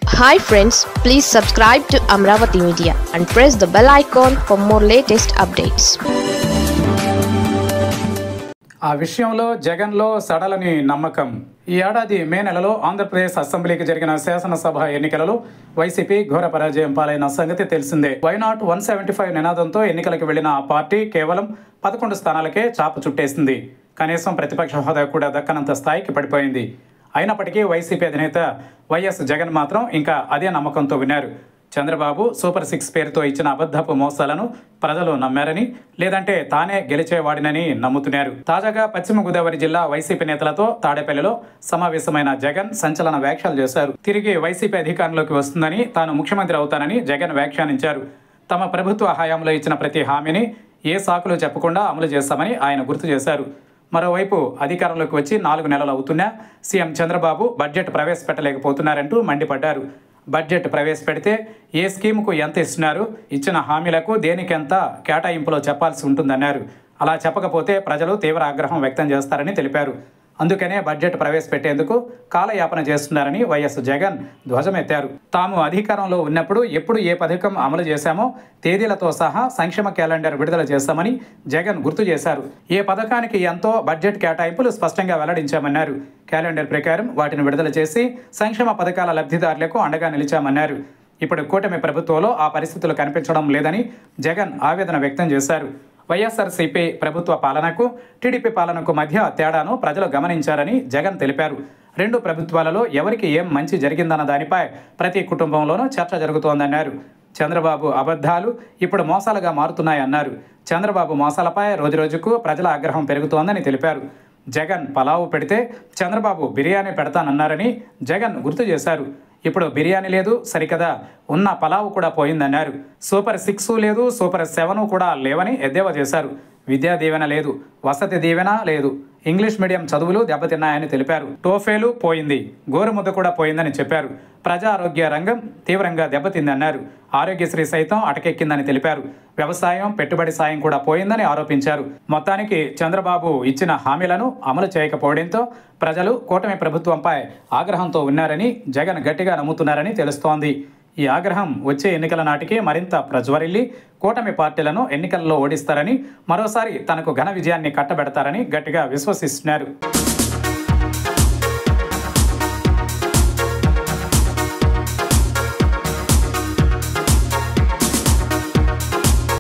hi friends please subscribe to Amaravati media and press the bell icon for more latest updates ఆ విషయంలో జగన్లో సడలని నమ్మకం ఈ ఏడాది మే నెలలో ఆంధ్రప్రదేశ్ అసెంబ్లీకి జరిగిన శాసనసభ ఎన్నికలలో వైసీపీ ఘోర పరాజయం పాలైన సంగతి తెలిసిందే వైనాట్ వన్ సెవెంటీ ఫైవ్ నినాదంతో ఎన్నికలకు వెళ్లిన ఆ పార్టీ కేవలం పదకొండు స్థానాలకే చాప చుట్టేసింది కనీసం ప్రతిపక్ష హోదా కూడా దక్కనంత స్థాయికి పడిపోయింది అయినప్పటికీ వైసీపీ అధినేత వైఎస్ జగన్ మాత్రం ఇంకా అదే నమ్మకంతో విన్నారు చంద్రబాబు సూపర్ సిక్స్ పేరుతో ఇచ్చిన అబద్ధపు మోసాలను ప్రజలు నమ్మారని లేదంటే తానే గెలిచేవాడినని నమ్ముతున్నారు తాజాగా పశ్చిమ గోదావరి జిల్లా వైసీపీ నేతలతో తాడేపల్లిలో సమావేశమైన జగన్ సంచలన వ్యాఖ్యలు చేశారు తిరిగి వైసీపీ అధికారంలోకి వస్తుందని తాను ముఖ్యమంత్రి అవుతానని జగన్ వ్యాఖ్యానించారు తమ ప్రభుత్వ హయాంలో ఇచ్చిన ప్రతి హామీని ఏ సాకులు చెప్పకుండా అమలు చేస్తామని ఆయన గుర్తు చేశారు మరోవైపు అధికారంలోకి వచ్చి నాలుగు నెలలు అవుతున్నా సీఎం చంద్రబాబు బడ్జెట్ ప్రవేశపెట్టలేకపోతున్నారంటూ మండిపడ్డారు బడ్జెట్ ప్రవేశపెడితే ఏ స్కీమ్కు ఎంత ఇస్తున్నారు ఇచ్చిన హామీలకు దేనికెంత కేటాయింపులో చెప్పాల్సి ఉంటుందన్నారు అలా చెప్పకపోతే ప్రజలు తీవ్ర ఆగ్రహం వ్యక్తం చేస్తారని తెలిపారు అందుకనే బడ్జెట్ ప్రవేశపెట్టేందుకు కాలయాపన చేస్తున్నారని వైఎస్ జగన్ ధ్వజమెత్తారు తాము అధికారంలో ఉన్నప్పుడు ఎప్పుడు ఏ పథకం అమలు చేశామో తేదీలతో సహా సంక్షేమ క్యాలెండర్ విడుదల చేస్తామని జగన్ గుర్తు చేశారు ఏ పథకానికి ఎంతో బడ్జెట్ కేటాయింపులు స్పష్టంగా వెల్లడించామన్నారు క్యాలెండర్ ప్రకారం వాటిని విడుదల చేసి సంక్షేమ పథకాల లబ్ధిదారులకు అండగా నిలిచామన్నారు ఇప్పుడు కూటమి ప్రభుత్వంలో ఆ పరిస్థితులు కనిపించడం లేదని జగన్ ఆవేదన వ్యక్తం చేశారు వైఎస్ఆర్సీపీ ప్రభుత్వ పాలనకు టీడీపీ పాలనకు మధ్య తేడాను ప్రజలు గమనించారని జగన్ తెలిపారు రెండు ప్రభుత్వాలలో ఎవరికి ఏం మంచి జరిగిందన్న దానిపై ప్రతి కుటుంబంలోనూ చర్చ జరుగుతోందన్నారు చంద్రబాబు అబద్ధాలు ఇప్పుడు మోసాలుగా మారుతున్నాయన్నారు చంద్రబాబు మోసాలపై రోజురోజుకు ప్రజల ఆగ్రహం పెరుగుతోందని తెలిపారు జగన్ పలావు పెడితే చంద్రబాబు బిర్యానీ పెడతానన్నారని జగన్ గుర్తు చేశారు ఇప్పుడు బిర్యానీ లేదు సరికదా ఉన్న పలావు కూడా పోయిందన్నారు సూపర్ సిక్స్ లేదు సూపర్ సెవెన్ కూడా లేవని ఎద్దేవా చేశారు విద్యా దీవెన లేదు వసతి దీవెన లేదు ఇంగ్లీష్ మీడియం చదువులు దెబ్బతిన్నాయని తెలిపారు టోఫేలు పోయింది గోరుముద్ద కూడా పోయిందని చెప్పారు ప్రజా ఆరోగ్య రంగం తీవ్రంగా దెబ్బతిందన్నారు ఆరోగ్యశ్రీ సైతం అటకెక్కిందని తెలిపారు వ్యవసాయం పెట్టుబడి సాయం కూడా పోయిందని ఆరోపించారు మొత్తానికి చంద్రబాబు ఇచ్చిన హామీలను అమలు చేయకపోవడంతో ప్రజలు కూటమి ప్రభుత్వంపై ఆగ్రహంతో ఉన్నారని జగన్ గట్టిగా నమ్ముతున్నారని తెలుస్తోంది ఈ ఆగ్రహం వచ్చే ఎన్నికల నాటికి మరింత ప్రజ్వరిల్లి కూటమి పార్టీలను ఎన్నికల్లో ఓడిస్తారని మరోసారి తనకు ఘన విజయాన్ని కట్టబెడతారని గట్టిగా విశ్వసిస్తున్నారు